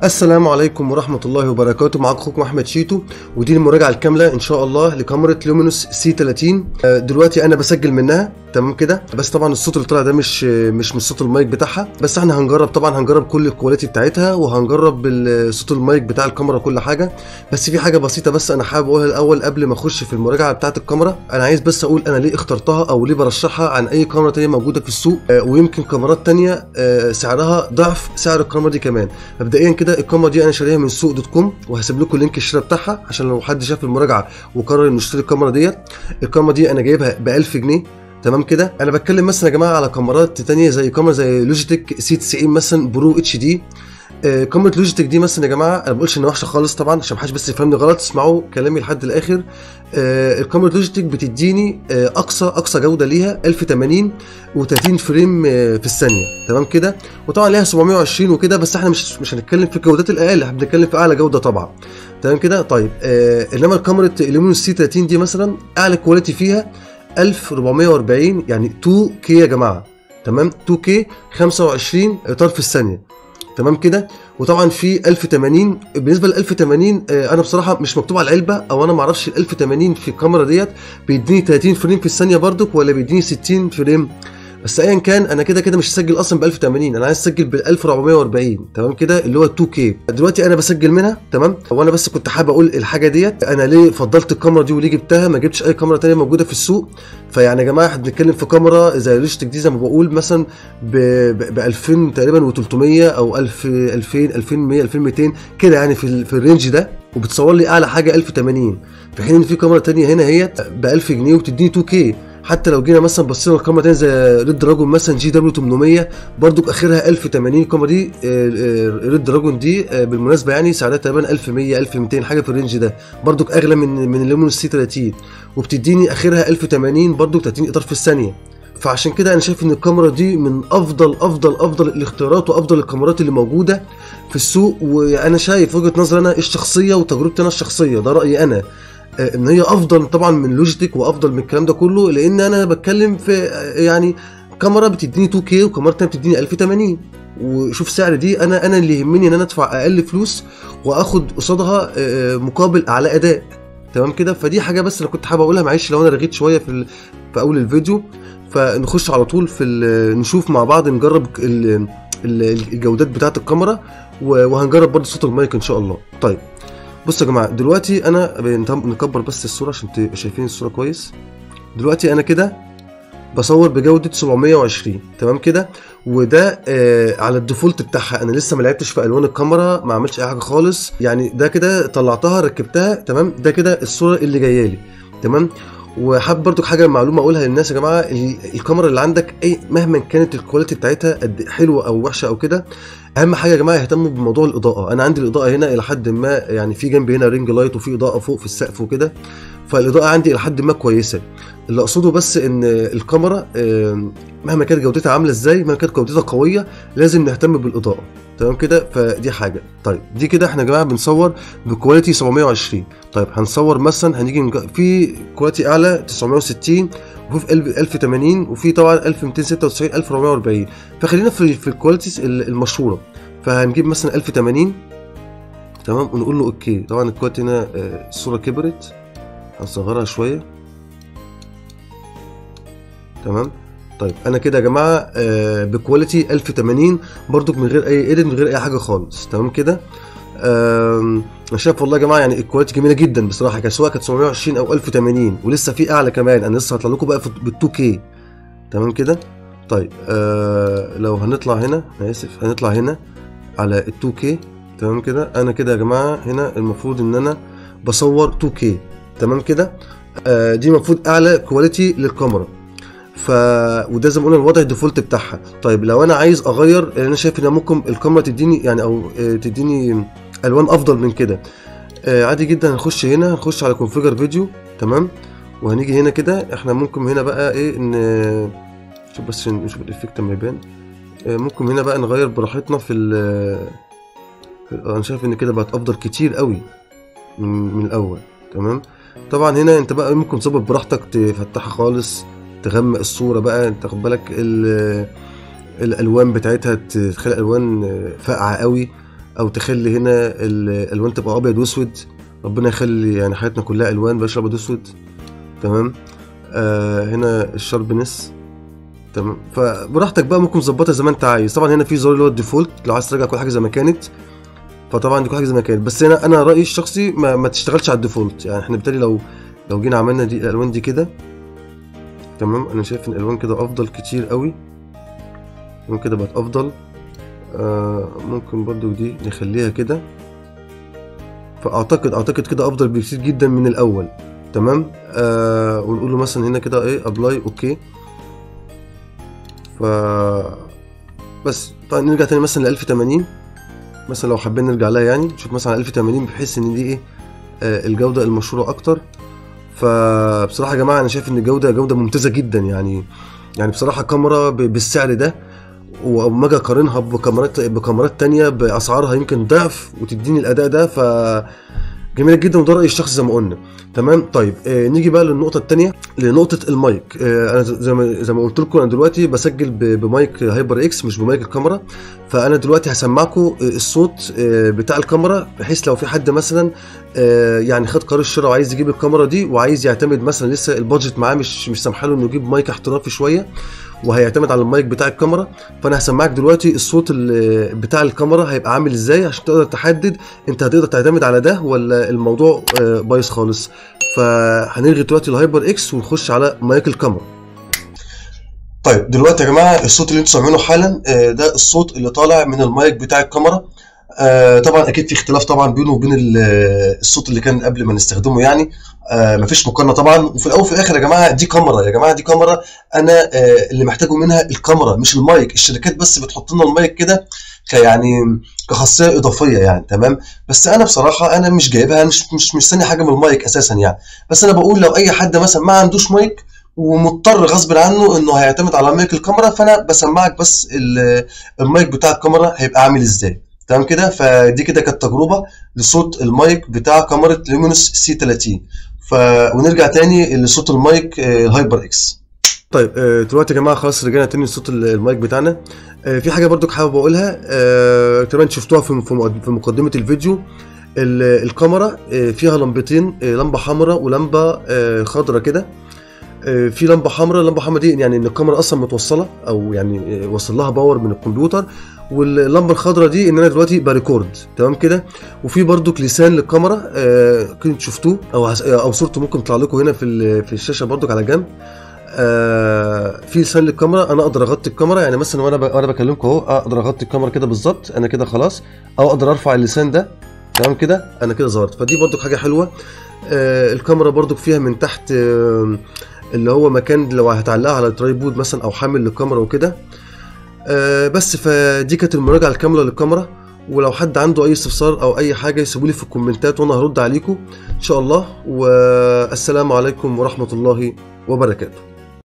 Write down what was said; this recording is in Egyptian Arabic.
السلام عليكم ورحمة الله وبركاته معاكم اخوكم احمد شيتو ودي المراجعة الكاملة ان شاء الله لكاميرا لومينوس سي 30 آه، دلوقتي انا بسجل منها تمام كده بس طبعا الصوت اللي طالع ده مش مش من صوت المايك بتاعها بس احنا هنجرب طبعا هنجرب كل الكواليتي بتاعتها وهنجرب ال- صوت المايك بتاع الكاميرا كل حاجة بس في حاجة بسيطة بس انا حابب اقولها الاول قبل ما اخش في المراجعة بتاعت الكاميرا انا عايز بس اقول انا ليه اخترتها او ليه برشحها عن اي كاميرا تانية موجودة في السوق آه، ويمكن كاميرات تانية آه، سعرها ضعف سعر الكاميرا دي كمان مبدئيا كده الكاميرا دي انا شاريها من سوق دوت كوم وهسيب لكم لينك الشراء بتاعها عشان لو حد شاف المراجعه وقرر انه يشتري الكاميرا ديت الكاميرا دي انا جايبها ب 1000 جنيه تمام كده انا بتكلم مثلا يا جماعه على كاميرات تانية زي كاميرا زي لوجيتك سي 90 مثلا برو اتش دي آه، كاميرا لوجيتك دي مثلا يا جماعه انا ما بقولش انها وحشه خالص طبعا عشان محدش بس يفهمني غلط اسمعوا كلامي لحد الاخر آه، الكاميرا لوجيتك بتديني آه، اقصى اقصى جوده ليها 1080 و30 فريم آه، في الثانيه تمام كده وطبعا ليها 720 وكده بس احنا مش مش هنتكلم في الجودات الاقل احنا بنتكلم في اعلى جوده طبعا تمام كده طيب آه انما الكاميرا اللومينوس سي 30 دي مثلا اعلى كواليتي فيها 1440 يعني 2 كي يا جماعه تمام 2 كي 25 اطار في الثانيه تمام كده وطبعا في 1080 بالنسبه ل 1080 آه، انا بصراحه مش مكتوب على العلبه او انا ما اعرفش ال 1080 في الكاميرا ديت بيديني 30 فريم في الثانيه برضك ولا بيديني 60 فريم بس ايا كان انا كده كده مش هسجل اصلا ب 1080 انا عايز اسجل بال 1440 تمام كده اللي هو 2K دلوقتي انا بسجل منها تمام وانا بس كنت حابب اقول الحاجه ديت انا ليه فضلت الكاميرا دي وليه جبتها ما جبتش اي كاميرا تانية موجوده في السوق فيعني يا جماعه احنا بنتكلم في كاميرا زي لوجيتك دي زي ما بقول مثلا ب ب 2000 تقريبا و300 او 1000 2000 2100 2200 كده يعني في ال- في الرينج ده وبتصور لي اعلى حاجه 1080 في حين ان في كاميرا تانية هنا هي ب 1000 جنيه وبتديني 2K حتى لو جينا مثلا بصينا لكاميرا تانية زي ريد دراجون مثلا جي دبليو 800 برضو اخرها 1080 الكاميرا دي آه، آه، ريد دراجون دي آه، بالمناسبه يعني سعرها تقريبا 1100 1200 حاجه في الرينج ده برضو اغلى من من الليمون سي 30 وبتديني اخرها 1080 برضو 30 اطار في الثانيه فعشان كده انا شايف ان الكاميرا دي من افضل افضل افضل الاختيارات وافضل الكاميرات اللي موجوده في السوق وانا شايف وجهه نظري انا الشخصيه وتجربتي انا الشخصيه ده رايي انا آه، ان هي افضل طبعا من لوجيتك وافضل من الكلام ده كله لان انا بتكلم في آه، يعني كاميرا بتديني 2K وكاميرا تانية بتديني 1080 وشوف سعر دي انا انا اللي يهمني ان انا ادفع اقل فلوس واخد قصادها آه، مقابل اعلى اداء تمام كده فدي حاجه بس انا كنت حابب اقولها معلش لو انا رغيت شويه في ال- في اول الفيديو فنخش على طول في ال- نشوف مع بعض نجرب ال- ال- الجودات بتاعه الكاميرا و- وهنجرب برضه صوت المايك ان شاء الله طيب بصوا يا جماعه دلوقتي انا بنت- نكبر بس الصوره عشان تبقوا شايفين الصوره كويس دلوقتي انا كده بصور بجوده 720 تمام كده وده آه على الديفولت بتاعها انا لسه ما لعبتش في الوان الكاميرا ما عملتش اي حاجه خالص يعني ده كده طلعتها ركبتها تمام ده كده الصوره اللي جايه لي تمام وحابب برضو حاجه معلومه اقولها للناس يا جماعه ال- الكاميرا اللي عندك اي مهما كانت الكواليتي بتاعتها قد حلوه او وحشه او كده اهم حاجه يا جماعه اهتموا بموضوع الاضاءه انا عندي الاضاءه هنا الى حد ما يعني في جنبي هنا رينج لايت وفي اضاءه فوق في السقف وكده فالاضاءه عندي الى حد ما كويسه اللي اقصده بس ان الكاميرا آم، مهما كانت جودتها عامله ازاي مهما كانت جودتها قويه لازم نهتم بالاضاءه تمام كده فدي حاجه طيب دي كده احنا يا جماعه بنصور بكواليتي 720 طيب هنصور مثلا هنيجي نج... في كواليتي اعلى 960 وفي 1080 وفي طبعا 1296 1440 فخلينا في في الكواليتيز ال- المشهوره فهنجيب مثلا 1080 تمام ونقول له اوكي طبعا الكواليتي هنا آه، الصوره كبرت هنصغرها شويه تمام طيب انا كده يا جماعه آه بكواليتي 1080 برضك من غير اي ايديت من غير اي حاجه خالص تمام كده آم، انا شايف والله يا جماعه يعني الكواليتي جميله جدا بصراحه كان سواء كانت 720 او 1080 ولسه في اعلى كمان انا لسه هطلع لكم بقى بال 2K تمام كده طيب آه لو هنطلع هنا انا اسف هنطلع هنا على ال 2K تمام كده انا كده يا جماعه هنا المفروض ان انا بصور 2K تمام كده آه دي المفروض اعلى كواليتي للكاميرا ف وده زي ما قلنا الوضع الديفولت بتاعها طيب لو انا عايز اغير انا شايف ان ممكن الكاميرا تديني يعني او آه، تديني الوان افضل من كده آه، عادي جدا هنخش هنا هنخش على كونفيجر فيديو تمام وهنيجي هنا كده احنا ممكن هنا بقى ايه ان شوف بس عشان نشوف الايفكت لما يبان آه، ممكن هنا بقى نغير براحتنا في ال في- انا شايف ان كده بقت افضل كتير قوي من, من الاول تمام طبعا هنا انت بقى ممكن تظبط براحتك تفتحها خالص تغمق الصوره بقى انت خد بالك ال- الالوان بتاعتها تخلي الوان فاقعه قوي او تخلي هنا الالوان تبقى ابيض واسود ربنا يخلي يعني حياتنا كلها الوان بلاش ابيض واسود تمام آه هنا الشاربنس تمام فبراحتك بقى ممكن تظبطها زي ما انت عايز طبعا هنا في زرار اللي هو الديفولت لو عايز ترجع كل حاجه زي ما كانت فطبعا دي كل حاجه زي ما كانت بس هنا انا رايي الشخصي ما, ما تشتغلش على الديفولت يعني احنا بالتالي لو لو جينا عملنا دي الالوان دي كده تمام انا شايف ان الالوان كده افضل كتير قوي الالوان كده بقت افضل آه ممكن برضو دي نخليها كده فاعتقد اعتقد كده افضل بكتير جدا من الاول تمام آه ونقول له مثلا هنا كده ايه ابلاي اوكي ف بس طيب نرجع تاني مثلا ل 1080 مثلا لو حابين نرجع لها يعني نشوف مثلا على 1080 بحيث ان دي ايه آه الجوده المشهوره اكتر فبصراحه يا جماعه انا شايف ان الجوده جوده ممتازه جدا يعني يعني بصراحه كاميرا ب- بالسعر ده واما اجي اقارنها بكاميرات بكاميرات تانية باسعارها يمكن ضعف وتديني الاداء ده ف جميله جدا وده رايي الشخصي زي ما قلنا تمام طيب آه نيجي بقى للنقطه الثانيه لنقطه المايك آه انا زي ما زي ما قلت لكم انا دلوقتي بسجل ب- بمايك هايبر اكس مش بمايك الكاميرا فانا دلوقتي هسمعكم آه، الصوت آه بتاع الكاميرا بحيث لو في حد مثلا آه يعني خد قرار الشراء وعايز يجيب الكاميرا دي وعايز يعتمد مثلا لسه البادجت معاه مش مش سامحه له انه يجيب مايك احترافي شويه وهيعتمد على المايك بتاع الكاميرا فانا هسمعك دلوقتي الصوت ال- بتاع الكاميرا هيبقى عامل ازاي عشان تقدر تحدد انت هتقدر تعتمد على ده ولا الموضوع آه، بايظ خالص فهنلغي دلوقتي الهايبر اكس ونخش على مايك الكاميرا طيب دلوقتي يا جماعه الصوت اللي انتوا سامعينه حالا آه، ده الصوت اللي طالع من المايك بتاع الكاميرا آه، طبعا اكيد في اختلاف طبعا بينه وبين ال- الصوت اللي كان قبل ما نستخدمه يعني آه، مفيش مقارنه طبعا وفي الاول وفي الاخر يا جماعه دي كاميرا يا جماعه دي كاميرا انا آه، اللي محتاجه منها الكاميرا مش المايك الشركات بس بتحط لنا المايك كده كيعني كخاصيه اضافيه يعني تمام بس انا بصراحه انا مش جايبها مش مش مستني حاجه من المايك اساسا يعني بس انا بقول لو اي حد مثلا ما عندوش مايك ومضطر غصب عنه انه هيعتمد على مايك الكاميرا فانا بسمعك بس ال- المايك بتاع الكاميرا هيبقى عامل ازاي تمام كده فدي كده كانت تجربه لصوت المايك بتاع كاميرا لومينوس سي 30 ف ونرجع تاني لصوت المايك آه، الهايبر اكس طيب آه، دلوقتي يا جماعه خلاص رجعنا تاني لصوت ال- المايك بتاعنا آه، في حاجه برضو حابب اقولها آه، تقريبا شفتوها في في مقد- في مقدمه الفيديو ال- الكاميرا آه، فيها لمبتين آه، لمبه حمراء ولمبه آه، خضراء كده آه، في لمبه حمراء اللمبه حمراء دي يعني ان الكاميرا اصلا متوصله او يعني آه، وصل لها باور من الكمبيوتر واللمبه الخضراء دي ان انا دلوقتي بريكورد تمام كده وفي برضو لسان للكاميرا آه، كنت شفتوه او هس- او صورته ممكن تطلع لكم هنا في ال- في الشاشه برضو على جنب آه، في لسان للكاميرا انا اقدر اغطي الكاميرا يعني مثلا وانا ب... وانا بكلمكم اهو اقدر اغطي الكاميرا كده بالظبط انا كده خلاص او اقدر ارفع اللسان ده تمام كده انا كده ظهرت فدي برضو حاجه حلوه آه، الكاميرا برضو فيها من تحت آه، اللي هو مكان لو هتعلقها على ترايبود مثلا او حامل للكاميرا وكده آه، بس فدي كانت المراجعه الكامله للكاميرا ولو حد عنده اي استفسار او اي حاجه يسيبوا لي في الكومنتات وانا هرد عليكم ان شاء الله والسلام عليكم ورحمه الله وبركاته